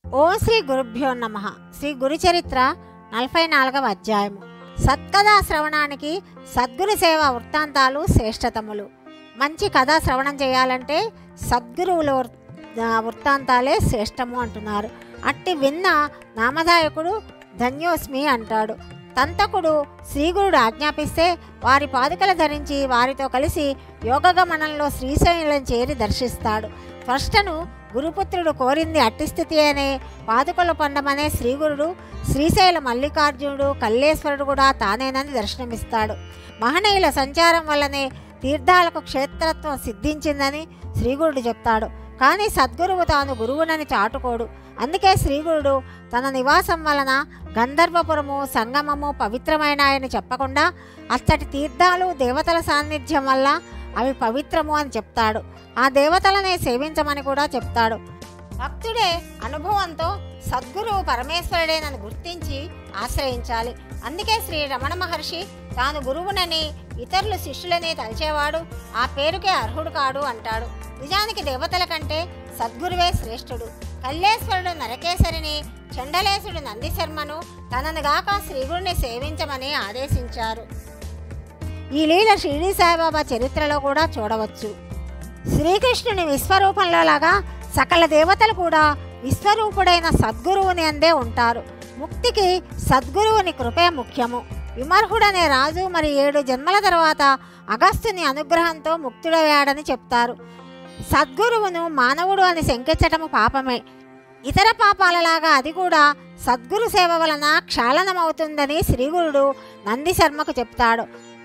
ఓం శ్రీ గురుభ్యో నమ శ్రీ గురుచరిత్ర నలభై నాలుగవ అధ్యాయము సత్కథా శ్రవణానికి సద్గురు సేవ వృత్తాంతాలు శ్రేష్టతములు మంచి కథా శ్రవణం చేయాలంటే సద్గురువుల వృ- ఆ, వృత్తాంతాలే శ్రేష్టము అంటున్నారు అట్టి విన్న నామధాయకుడు ధన్యోస్మి అంటాడు తంతకుడు శ్రీగురుడు ఆజ్ఞాపిస్తే వారి పాదుకలు ధరించి వారితో కలిసి యోగగమనంలో శ్రీశైలం చేరి దర్శిస్తాడు త్వష్టను గురుపుత్రుడు కోరింది అట్టి స్థితి అనే పాదుకలు పొందమనే శ్రీగురుడు శ్రీశైల మల్లికార్జునుడు కల్లేశ్వరుడు కూడా తానేనని దర్శనమిస్తాడు మహనీయుల సంచారం వల్లనే తీర్థాలకు క్షేత్రత్వం సిద్ధించిందని శ్రీగురుడు చెప్తాడు కానీ సద్గురువు తాను గురువునని చాటుకోడు అందుకే శ్రీగురుడు తన నివాసం వలన గంధర్వపురము సంగమము పవిత్రమైన ఆయన చెప్పకుండా అచ్చటి తీర్థాలు దేవతల సాన్నిధ్యం వల్ల అవి పవిత్రము అని చెప్తాడు ఆ దేవతలనే సేవించమని కూడా చెప్తాడు భక్తుడే అనుభవంతో సద్గురువు పరమేశ్వరుడేనని గుర్తించి ఆశ్రయించాలి అందుకే శ్రీ రమణ మహర్షి తాను గురువునని ఇతరులు శిష్యులని తలిచేవాడు ఆ పేరుకే అర్హుడు కాడు అంటాడు నిజానికి దేవతల కంటే సద్గురువే శ్రేష్ఠుడు కల్లేశ్వరుడు నరకేసరిని చండలేశుడు నందిశర్మను తనను గాక శ్రీగురుని సేవించమని ఆదేశించారు ఈ లీల షిరిడి సాయిబాబా చరిత్రలో కూడా చూడవచ్చు శ్రీకృష్ణుని విశ్వరూపంలో లాగా సకల దేవతలు కూడా విశ్వరూపుడైన సద్గురువుని అందే ఉంటారు ముక్తికి సద్గురువుని కృపే ముఖ్యము విమర్హుడనే రాజు మరి ఏడు జన్మల తర్వాత అగస్త్యుని అనుగ్రహంతో ముక్తుడయ్యాడని చెప్తారు సద్గురువును మానవుడు అని శంకించటము పాపమే ఇతర పాపాలలాగా అది కూడా సద్గురు సేవ వలన క్షాళనమవుతుందని శ్రీగురుడు నంది శర్మకు చెప్తాడు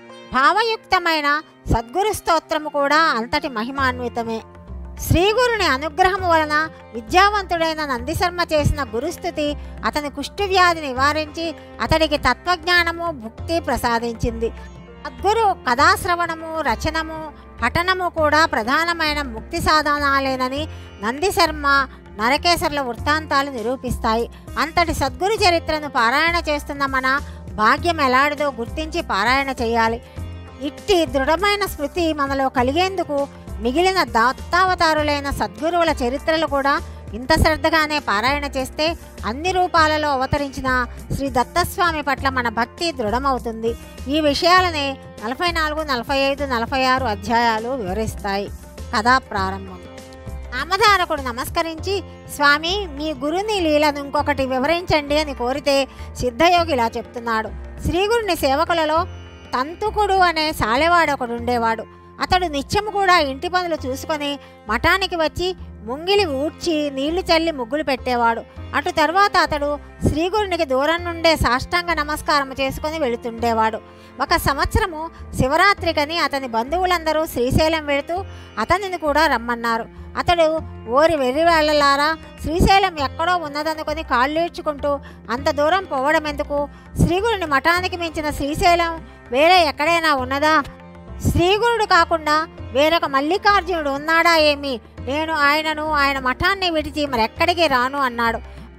భావయుక్తమైన సద్గురు స్తోత్రము కూడా అంతటి మహిమాన్వితమే శ్రీగురుని అనుగ్రహము వలన విద్యావంతుడైన నందిశర్మ చేసిన గురుస్థుతి అతని కుష్టు వ్యాధి నివారించి అతడికి తత్వజ్ఞానము భుక్తి ప్రసాదించింది సద్గురు కథాశ్రవణము రచనము పఠనము కూడా ప్రధానమైన ముక్తి సాధనాలేనని నందిశర్మ నరకేశ్వర్ల వృత్తాంతాలు నిరూపిస్తాయి అంతటి సద్గురు చరిత్రను పారాయణ చేస్తున్న మన భాగ్యం ఎలాంటిదో గుర్తించి పారాయణ చేయాలి ఇట్టి దృఢమైన స్మృతి మనలో కలిగేందుకు మిగిలిన దత్తావతారులైన సద్గురువుల చరిత్రలు కూడా ఇంత శ్రద్ధగానే పారాయణ చేస్తే అన్ని రూపాలలో అవతరించిన శ్రీ దత్తస్వామి పట్ల మన భక్తి దృఢమవుతుంది ఈ విషయాలనే నలభై నాలుగు నలభై ఐదు నలభై ఆరు అధ్యాయాలు వివరిస్తాయి కథా ప్రారంభం నామధారకుడు నమస్కరించి స్వామి మీ గురుని లీలను ఇంకొకటి వివరించండి అని కోరితే సిద్ధయోగి ఇలా చెప్తున్నాడు శ్రీగురుని సేవకులలో తంతుకుడు అనే సాలెవాడు ఒకడు ఉండేవాడు అతడు నిత్యము కూడా ఇంటి పనులు చూసుకొని మఠానికి వచ్చి ముంగిలి ఊడ్చి నీళ్లు చల్లి ముగ్గులు పెట్టేవాడు అటు తర్వాత అతడు శ్రీగురునికి దూరం నుండే సాష్టాంగ నమస్కారం చేసుకొని వెళుతుండేవాడు ఒక సంవత్సరము శివరాత్రికని అతని బంధువులందరూ శ్రీశైలం వెళుతూ అతనిని కూడా రమ్మన్నారు అతడు ఓరి వెర్రివేళ్లలారా శ్రీశైలం ఎక్కడో ఉన్నదనుకొని కాళ్ళీడ్చుకుంటూ అంత దూరం పోవడం ఎందుకు శ్రీగురుని మఠానికి మించిన శ్రీశైలం వేరే ఎక్కడైనా ఉన్నదా శ్రీగురుడు కాకుండా వేరొక మల్లికార్జునుడు ఉన్నాడా ఏమి నేను ఆయనను ఆయన మఠాన్ని విడిచి మరెక్కడికి రాను అన్నాడు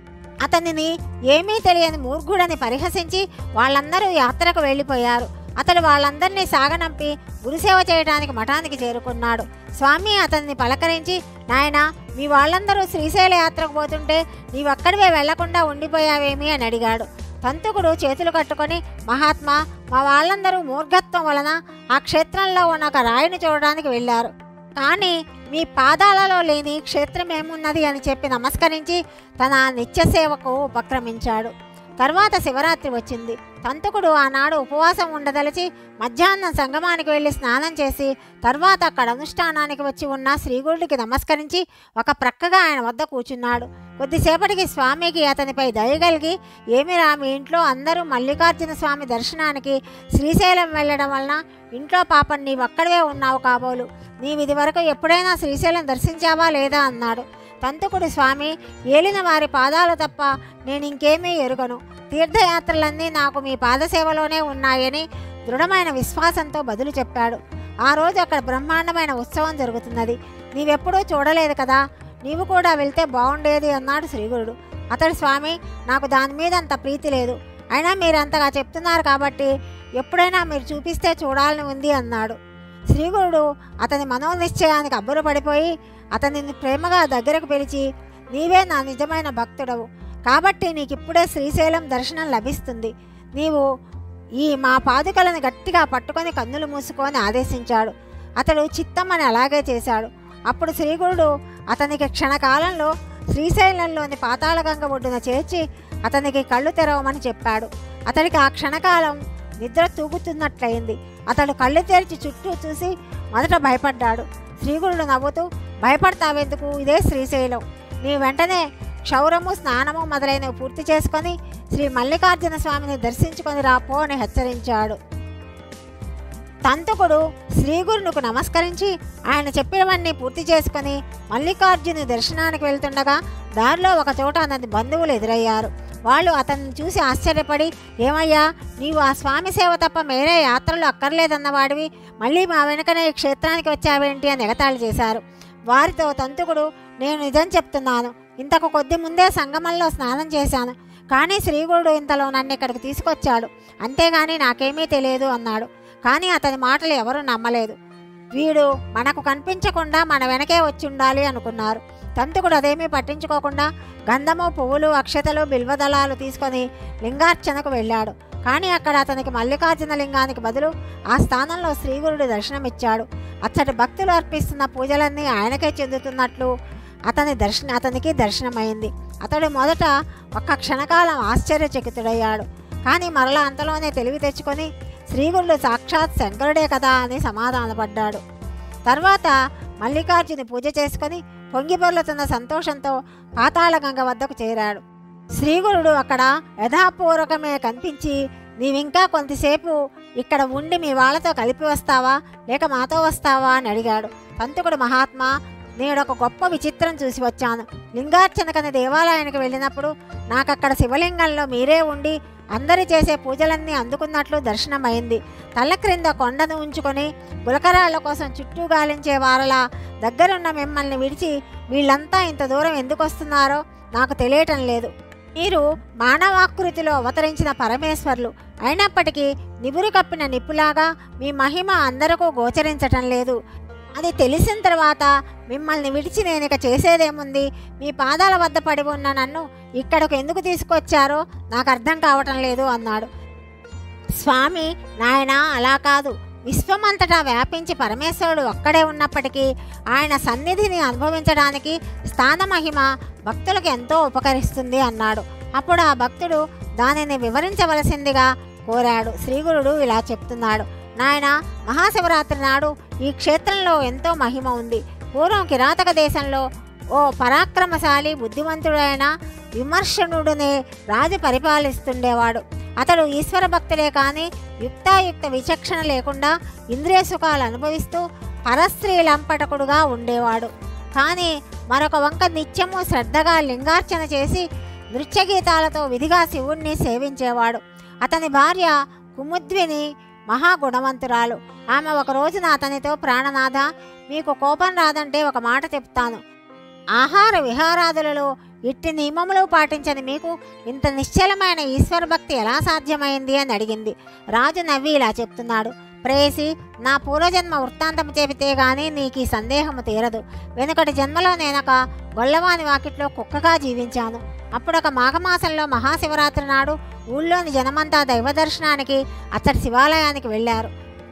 అతనిని ఏమీ తెలియని మూర్ఖుడని పరిహసించి వాళ్ళందరూ యాత్రకు వెళ్ళిపోయారు అతడు వాళ్ళందరినీ సాగనంపి గురుసేవ చేయడానికి మఠానికి చేరుకున్నాడు స్వామి అతన్ని పలకరించి నాయన మీ వాళ్ళందరూ శ్రీశైల యాత్రకు పోతుంటే నీవక్కడివే వెళ్లకుండా ఉండిపోయావేమి అని అడిగాడు తంతుకుడు చేతులు కట్టుకొని మహాత్మా మా వాళ్ళందరూ మూర్ఘత్వం వలన ఆ క్షేత్రంలో ఉన్న ఒక రాయిని చూడడానికి వెళ్ళారు కానీ మీ పాదాలలో లేని క్షేత్రం ఏమున్నది అని చెప్పి నమస్కరించి తన నిత్య సేవకు ఉపక్రమించాడు తర్వాత శివరాత్రి వచ్చింది తంతుకుడు ఆనాడు ఉపవాసం ఉండదలిచి మధ్యాహ్నం సంగమానికి వెళ్ళి స్నానం చేసి తర్వాత అక్కడ అనుష్ఠానానికి వచ్చి ఉన్న శ్రీగురుడికి నమస్కరించి ఒక ప్రక్కగా ఆయన వద్ద కూర్చున్నాడు కొద్దిసేపటికి స్వామికి అతనిపై దయగలిగి ఏమిరా మీ ఇంట్లో అందరూ మల్లికార్జున స్వామి దర్శనానికి శ్రీశైలం వెళ్ళడం వలన ఇంట్లో పాపం నీవక్కడే ఉన్నావు కాబోలు నీవు ఇది వరకు ఎప్పుడైనా శ్రీశైలం దర్శించావా లేదా అన్నాడు తంతుకుడు స్వామి ఏలిన వారి పాదాలు తప్ప నేను ఇంకేమీ ఎరుగను తీర్థయాత్రలన్నీ నాకు మీ పాదసేవలోనే ఉన్నాయని దృఢమైన విశ్వాసంతో బదులు చెప్పాడు ఆ రోజు అక్కడ బ్రహ్మాండమైన ఉత్సవం జరుగుతున్నది నీవెప్పుడూ చూడలేదు కదా నీవు కూడా వెళ్తే బాగుండేది అన్నాడు శ్రీగురుడు అతడు స్వామి నాకు దాని మీద అంత ప్రీతి లేదు అయినా మీరు అంతగా చెప్తున్నారు కాబట్టి ఎప్పుడైనా మీరు చూపిస్తే చూడాలని ఉంది అన్నాడు శ్రీగురుడు అతని మనోనిశ్చయానికి అబ్బురపడిపోయి అతనిని ప్రేమగా దగ్గరకు పిలిచి నీవే నా నిజమైన భక్తుడవు కాబట్టి నీకిప్పుడే శ్రీశైలం దర్శనం లభిస్తుంది నీవు ఈ మా పాదుకలను గట్టిగా పట్టుకొని కన్నులు మూసుకొని ఆదేశించాడు అతడు చిత్తమని అలాగే చేశాడు అప్పుడు శ్రీగురుడు అతనికి క్షణకాలంలో శ్రీశైలంలోని పాతాళగంగ ఒడ్డున చేర్చి అతనికి కళ్ళు తెరవమని చెప్పాడు అతడికి ఆ క్షణకాలం నిద్ర తూగుతున్నట్లయింది అతడు కళ్ళు తెరిచి చుట్టూ చూసి మొదట భయపడ్డాడు శ్రీగురుడు నవ్వుతూ భయపడతావెందుకు ఇదే శ్రీశైలం నీ వెంటనే క్షౌరము స్నానము మొదలైనవి పూర్తి చేసుకొని శ్రీ మల్లికార్జున స్వామిని దర్శించుకొని రాపో అని హెచ్చరించాడు తంతుకుడు శ్రీగురునికి నమస్కరించి ఆయన చెప్పినవన్నీ పూర్తి చేసుకొని మల్లికార్జుని దర్శనానికి వెళ్తుండగా దారిలో ఒక చోట అతని బంధువులు ఎదురయ్యారు వాళ్ళు అతన్ని చూసి ఆశ్చర్యపడి ఏమయ్యా నీవు ఆ స్వామి సేవ తప్ప మేరే యాత్రలు అక్కర్లేదన్నవాడివి మళ్ళీ మా వెనుకనే ఈ క్షేత్రానికి వచ్చావేంటి అని ఎగతాళి చేశారు వారితో తంతుకుడు నేను నిజం చెప్తున్నాను ఇంతకు కొద్ది ముందే సంగమంలో స్నానం చేశాను కానీ శ్రీగురుడు ఇంతలో నన్ను ఇక్కడికి తీసుకొచ్చాడు అంతేగాని నాకేమీ తెలియదు అన్నాడు కానీ అతని మాటలు ఎవరూ నమ్మలేదు వీడు మనకు కనిపించకుండా మన వెనకే వచ్చి ఉండాలి అనుకున్నారు తంతుకుడు అదేమీ పట్టించుకోకుండా గంధము పువ్వులు అక్షతలు బిల్వదళాలు తీసుకొని లింగార్చనకు వెళ్ళాడు కానీ అక్కడ అతనికి మల్లికార్జున లింగానికి బదులు ఆ స్థానంలో శ్రీగురుడు దర్శనమిచ్చాడు అచ్చటి భక్తులు అర్పిస్తున్న పూజలన్నీ ఆయనకే చెందుతున్నట్లు అతని దర్శన అతనికి దర్శనమైంది అతడు మొదట ఒక్క క్షణకాలం ఆశ్చర్యచకితుడయ్యాడు కానీ మరలా అంతలోనే తెలివి తెచ్చుకొని శ్రీగురుడు సాక్షాత్ శంకరుడే కదా అని సమాధానపడ్డాడు తర్వాత మల్లికార్జుని పూజ చేసుకొని పొంగిపొర్లుతున్న సంతోషంతో పాతాళగంగ వద్దకు చేరాడు శ్రీగురుడు అక్కడ యథాపూర్వకమే కనిపించి నీవింకా కొంతసేపు ఇక్కడ ఉండి మీ వాళ్ళతో కలిపి వస్తావా లేక మాతో వస్తావా అని అడిగాడు పంతుకుడు మహాత్మా నేడొక గొప్ప విచిత్రం చూసి వచ్చాను లింగార్చనకని దేవాలయానికి వెళ్ళినప్పుడు నాకక్కడ శివలింగంలో మీరే ఉండి అందరి చేసే పూజలన్నీ అందుకున్నట్లు దర్శనమైంది తల్ల క్రింద కొండను ఉంచుకొని గులకరాళ్ళ కోసం చుట్టూ గాలించే వారలా దగ్గరున్న మిమ్మల్ని విడిచి వీళ్ళంతా ఇంత దూరం ఎందుకు వస్తున్నారో నాకు తెలియటం లేదు మీరు మానవాకృతిలో అవతరించిన పరమేశ్వర్లు అయినప్పటికీ నిబురు కప్పిన నిప్పులాగా మీ మహిమ అందరకు గోచరించటం లేదు అది తెలిసిన తర్వాత మిమ్మల్ని విడిచి నేను ఇక చేసేదేముంది మీ పాదాల వద్ద పడి ఉన్న నన్ను ఇక్కడకు ఎందుకు తీసుకొచ్చారో నాకు అర్థం కావటం లేదు అన్నాడు స్వామి నాయన అలా కాదు విశ్వమంతటా వ్యాపించి పరమేశ్వరుడు ఒక్కడే ఉన్నప్పటికీ ఆయన సన్నిధిని అనుభవించడానికి స్థానమహిమ భక్తులకు ఎంతో ఉపకరిస్తుంది అన్నాడు అప్పుడు ఆ భక్తుడు దానిని వివరించవలసిందిగా కోరాడు శ్రీగురుడు ఇలా చెప్తున్నాడు నాయన మహాశివరాత్రి నాడు ఈ క్షేత్రంలో ఎంతో మహిమ ఉంది పూర్వం కిరాతక దేశంలో ఓ పరాక్రమశాలి బుద్ధిమంతుడైన విమర్శనుడునే రాజు పరిపాలిస్తుండేవాడు అతడు ఈశ్వర భక్తుడే కానీ యుక్తాయుక్త విచక్షణ లేకుండా ఇంద్రియ సుఖాలు అనుభవిస్తూ పరస్త్రీ లంపటకుడుగా ఉండేవాడు కానీ మరొక వంక నిత్యము శ్రద్ధగా లింగార్చన చేసి నృత్యగీతాలతో విధిగా శివుణ్ణి సేవించేవాడు అతని భార్య కుముద్విని మహాగుణవంతురాలు ఆమె ఒక రోజున అతనితో ప్రాణనాథ మీకు కోపం రాదంటే ఒక మాట చెప్తాను ఆహార విహారాదులలో ఇట్టి నియమములు పాటించని మీకు ఇంత నిశ్చలమైన ఈశ్వర భక్తి ఎలా సాధ్యమైంది అని అడిగింది రాజు నవ్వి ఇలా చెప్తున్నాడు ప్రేసి నా పూర్వజన్మ వృత్తాంతం చెబితే గానీ నీకు ఈ సందేహము తీరదు వెనుకటి జన్మలో నేనొక గొల్లవాని వాకిట్లో కుక్కగా జీవించాను అప్పుడొక మాఘమాసంలో మహాశివరాత్రి నాడు ఊళ్ళోని జనమంతా దైవ దర్శనానికి అతడి శివాలయానికి వెళ్ళారు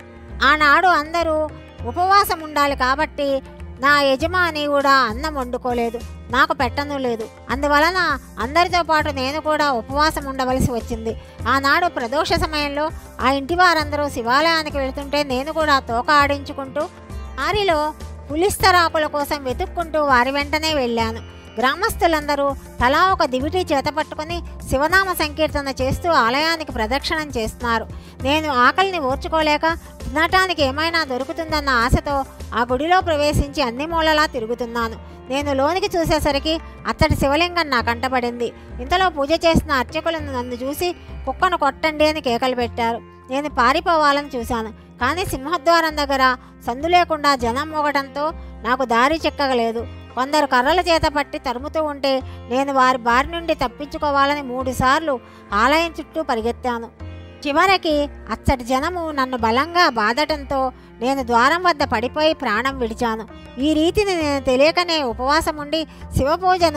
ఆనాడు అందరూ ఉపవాసం ఉండాలి కాబట్టి నా యజమాని కూడా అన్నం వండుకోలేదు నాకు పెట్టను లేదు అందువలన అందరితో పాటు నేను కూడా ఉపవాసం ఉండవలసి వచ్చింది ఆనాడు ప్రదోష సమయంలో ఆ ఇంటి వారందరూ శివాలయానికి వెళుతుంటే నేను కూడా తోక ఆడించుకుంటూ వారిలో పులిస్తరాకుల కోసం వెతుక్కుంటూ వారి వెంటనే వెళ్ళాను గ్రామస్తులందరూ తలా ఒక దివిటి చేత పట్టుకుని శివనామ సంకీర్తన చేస్తూ ఆలయానికి ప్రదక్షిణం చేస్తున్నారు నేను ఆకలిని ఓర్చుకోలేక తినటానికి ఏమైనా దొరుకుతుందన్న ఆశతో ఆ గుడిలో ప్రవేశించి అన్ని మూలలా తిరుగుతున్నాను నేను లోనికి చూసేసరికి అత్తడి శివలింగం నా కంటపడింది ఇంతలో పూజ చేసిన అర్చకులను నన్ను చూసి కుక్కను కొట్టండి అని కేకలు పెట్టారు నేను పారిపోవాలని చూశాను కానీ సింహద్వారం దగ్గర సందు లేకుండా జనం మోగడంతో నాకు దారి చిక్కగలేదు కొందరు కర్రల చేత పట్టి తరుముతూ ఉంటే నేను వారి బారి నుండి తప్పించుకోవాలని మూడుసార్లు ఆలయం చుట్టూ పరిగెత్తాను చివరికి అచ్చటి జనము నన్ను బలంగా బాధటంతో నేను ద్వారం వద్ద పడిపోయి ప్రాణం విడిచాను ఈ రీతిని నేను తెలియకనే ఉపవాసం ఉండి శివపూజను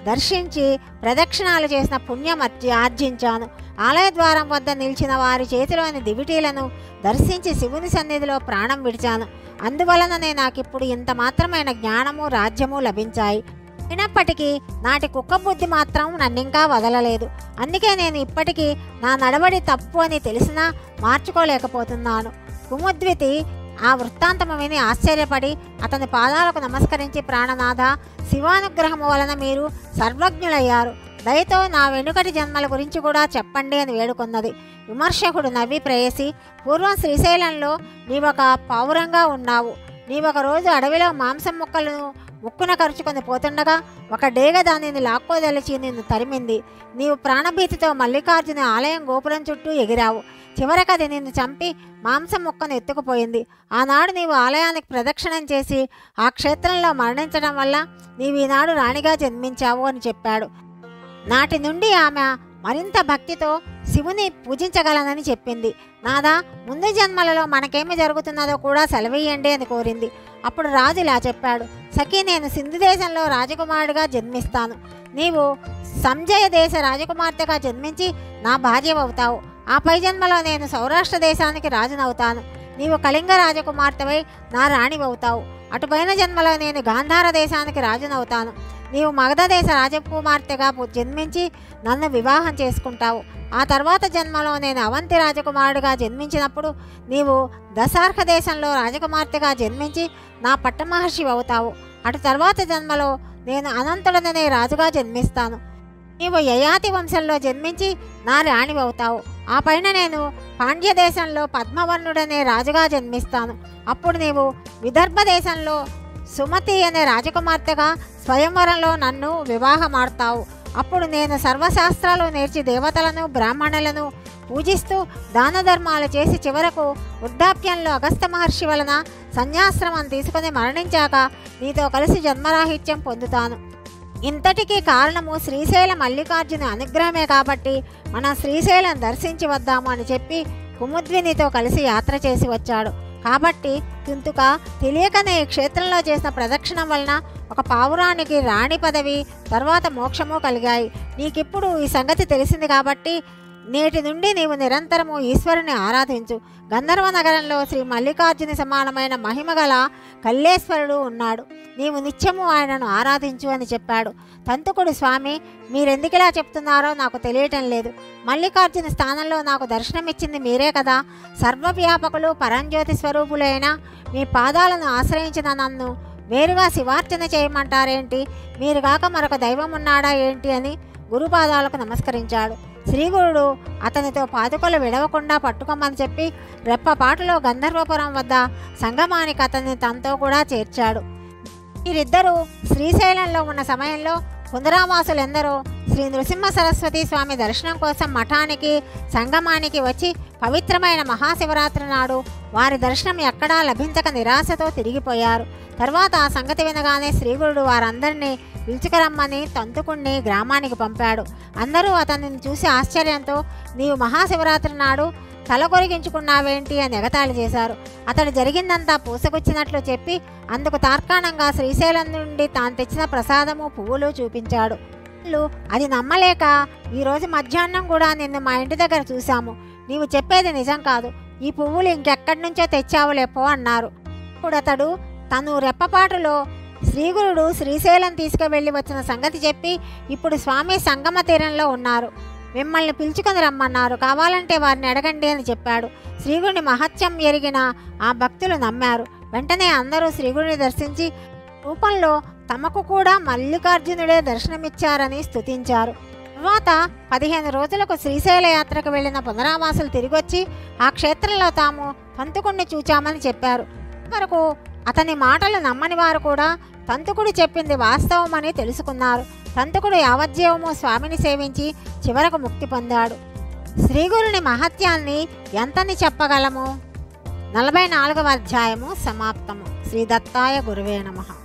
దర్శించి ప్రదక్షిణాలు చేసిన పుణ్యం అర్జి- ఆర్జించాను ఆలయ ద్వారం వద్ద నిలిచిన వారి చేతిలోని దివిటీలను దర్శించి శివుని సన్నిధిలో ప్రాణం విడిచాను అందువలననే నాకిప్పుడు ఇంత మాత్రమైన జ్ఞానము రాజ్యము లభించాయి అయినప్పటికీ నాటి కుక్క బుద్ధి మాత్రం నన్నింకా వదలలేదు అందుకే నేను ఇప్పటికీ నా నడవడి తప్పు అని తెలిసినా మార్చుకోలేకపోతున్నాను కుముద్వితి ఆ వృత్తాంతము విని ఆశ్చర్యపడి అతని పాదాలకు నమస్కరించి ప్రాణనాథ శివానుగ్రహము వలన మీరు సర్వజ్ఞులయ్యారు దయతో నా వెనుకటి జన్మల గురించి కూడా చెప్పండి అని వేడుకొన్నది విమర్శకుడు నవ్వి ప్రేయసి పూర్వం శ్రీశైలంలో నీవొక పావురంగా ఉన్నావు నీవొక రోజు అడవిలో మాంసం ముక్కలను ముక్కున కరుచుకొని పోతుండగా ఒక డేగ దానిని లాక్కోదలిచి నిన్ను తరిమింది నీవు ప్రాణభీతితో మల్లికార్జున ఆలయం గోపురం చుట్టూ ఎగిరావు చివరకు అది నిన్ను చంపి మాంసం ముక్కను ఎత్తుకుపోయింది ఆనాడు నీవు ఆలయానికి ప్రదక్షిణం చేసి ఆ క్షేత్రంలో మరణించడం వల్ల నీవు ఈనాడు రాణిగా జన్మించావు అని చెప్పాడు నాటి నుండి ఆమె మరింత భక్తితో శివుని పూజించగలనని చెప్పింది నాదా ముందు జన్మలలో మనకేమి జరుగుతున్నదో కూడా సెలవేయండి అని కోరింది అప్పుడు రాజు ఇలా చెప్పాడు సఖీ నేను సింధు దేశంలో రాజకుమారుడిగా జన్మిస్తాను నీవు సంజయ దేశ రాజకుమార్తెగా జన్మించి నా భార్యవవుతావు ఆ పై జన్మలో నేను సౌరాష్ట్ర దేశానికి రాజునవుతాను నీవు కళింగ రాజకుమార్తెవై నా రాణివవుతావు అటుపైన జన్మలో నేను గాంధార దేశానికి రాజునవుతాను నీవు మగధ దేశ రాజకుమార్తెగా పు- జన్మించి నన్ను వివాహం చేసుకుంటావు ఆ తర్వాత జన్మలో నేను అవంతి రాజకుమారుడిగా జన్మించినప్పుడు నీవు దశార్హ దేశంలో రాజకుమార్తెగా జన్మించి నా పట్టమహర్షి అవుతావు అటు తర్వాత జన్మలో నేను అనంతుడననే రాజుగా జన్మిస్తాను నీవు యయాతి వంశంలో జన్మించి నా రాణివవుతావు ఆ పైన నేను పాండ్య దేశంలో పద్మవర్ణుడనే రాజుగా జన్మిస్తాను అప్పుడు నీవు విదర్భ దేశంలో సుమతి అనే రాజకుమార్తెగా స్వయంవరంలో నన్ను వివాహమాడతావు అప్పుడు నేను సర్వశాస్త్రాలు నేర్చి దేవతలను బ్రాహ్మణులను పూజిస్తూ దాన ధర్మాలు చేసి చివరకు వృద్ధాప్యంలో అగస్త మహర్షి వలన సన్యాశ్రమం తీసుకుని మరణించాక నీతో కలిసి జన్మరాహిత్యం పొందుతాను ఇంతటికీ కారణము శ్రీశైల మల్లికార్జున అనుగ్రహమే కాబట్టి మనం శ్రీశైలం దర్శించి వద్దాము అని చెప్పి కుముద్వినితో కలిసి యాత్ర చేసి వచ్చాడు కాబట్టి కింతుక తెలియకనే ఈ క్షేత్రంలో చేసిన ప్రదక్షిణం వలన ఒక పావురానికి రాణి పదవి తర్వాత మోక్షము కలిగాయి నీకిప్పుడు ఈ సంగతి తెలిసింది కాబట్టి నేటి నుండి నీవు నిరంతరము ఈశ్వరుని ఆరాధించు గంధర్వ నగరంలో శ్రీ మల్లికార్జుని సమానమైన మహిమగల కల్లేశ్వరుడు ఉన్నాడు నీవు నిత్యము ఆయనను ఆరాధించు అని చెప్పాడు తంతుకుడు స్వామి మీరెందుకిలా చెప్తున్నారో నాకు తెలియటం లేదు మల్లికార్జున స్థానంలో నాకు దర్శనమిచ్చింది మీరే కదా సర్వవ్యాపకులు పరంజ్యోతి స్వరూపులైన మీ పాదాలను ఆశ్రయించిన నన్ను వేరుగా శివార్చన చేయమంటారేంటి మీరు కాక మరొక దైవం ఉన్నాడా ఏంటి అని గురుపాదాలకు నమస్కరించాడు శ్రీగురుడు అతనితో పాదుకలు విడవకుండా పట్టుకోమని చెప్పి రెప్పపాటులో గంధర్వపురం వద్ద సంగమానికి అతన్ని తనతో కూడా చేర్చాడు వీరిద్దరూ శ్రీశైలంలో ఉన్న సమయంలో కుందరావాసులెందరో శ్రీ నృసింహ సరస్వతి స్వామి దర్శనం కోసం మఠానికి సంగమానికి వచ్చి పవిత్రమైన మహాశివరాత్రి నాడు వారి దర్శనం ఎక్కడా లభించక నిరాశతో తిరిగిపోయారు తర్వాత ఆ సంగతి వినగానే శ్రీగురుడు వారందరినీ పిలుచుకురమ్మని తంతుకుణ్ణి గ్రామానికి పంపాడు అందరూ అతనిని చూసి ఆశ్చర్యంతో నీవు మహాశివరాత్రి నాడు తల కొరిగించుకున్నావేంటి అని ఎగతాళి చేశారు అతడు జరిగిందంతా పూసగుచ్చినట్లు చెప్పి అందుకు తార్కాణంగా శ్రీశైలం నుండి తాను తెచ్చిన ప్రసాదము పువ్వులు చూపించాడు వాళ్ళు అది నమ్మలేక ఈరోజు మధ్యాహ్నం కూడా నిన్ను మా ఇంటి దగ్గర చూశాము నీవు చెప్పేది నిజం కాదు ఈ పువ్వులు ఇంకెక్కడి నుంచో తెచ్చావులే పో అన్నారు ఇప్పుడు అతడు తను రెప్పపాటులో శ్రీగురుడు శ్రీశైలం తీసుకువెళ్ళి వచ్చిన సంగతి చెప్పి ఇప్పుడు స్వామి సంగమ తీరంలో ఉన్నారు మిమ్మల్ని పిలుచుకొని రమ్మన్నారు కావాలంటే వారిని అడగండి అని చెప్పాడు శ్రీగురుని మహత్యం ఎరిగిన ఆ భక్తులు నమ్మారు వెంటనే అందరూ శ్రీగురుని దర్శించి రూపంలో తమకు కూడా మల్లికార్జునుడే దర్శనమిచ్చారని స్తుతించారు తర్వాత పదిహేను రోజులకు శ్రీశైల యాత్రకు వెళ్ళిన పునరావాసులు తిరిగొచ్చి ఆ క్షేత్రంలో తాము తంతుకుణ్ణి చూచామని చెప్పారు వరకు అతని మాటలు నమ్మని వారు కూడా తంతుకుడు చెప్పింది వాస్తవమని తెలుసుకున్నారు తంతుకుడు యావజ్జీవము స్వామిని సేవించి చివరకు ముక్తి పొందాడు శ్రీగురుని మహత్యాన్ని ఎంతని చెప్పగలము నలభై నాలుగవ అధ్యాయము సమాప్తము శ్రీ దత్తాయ గురువే నమః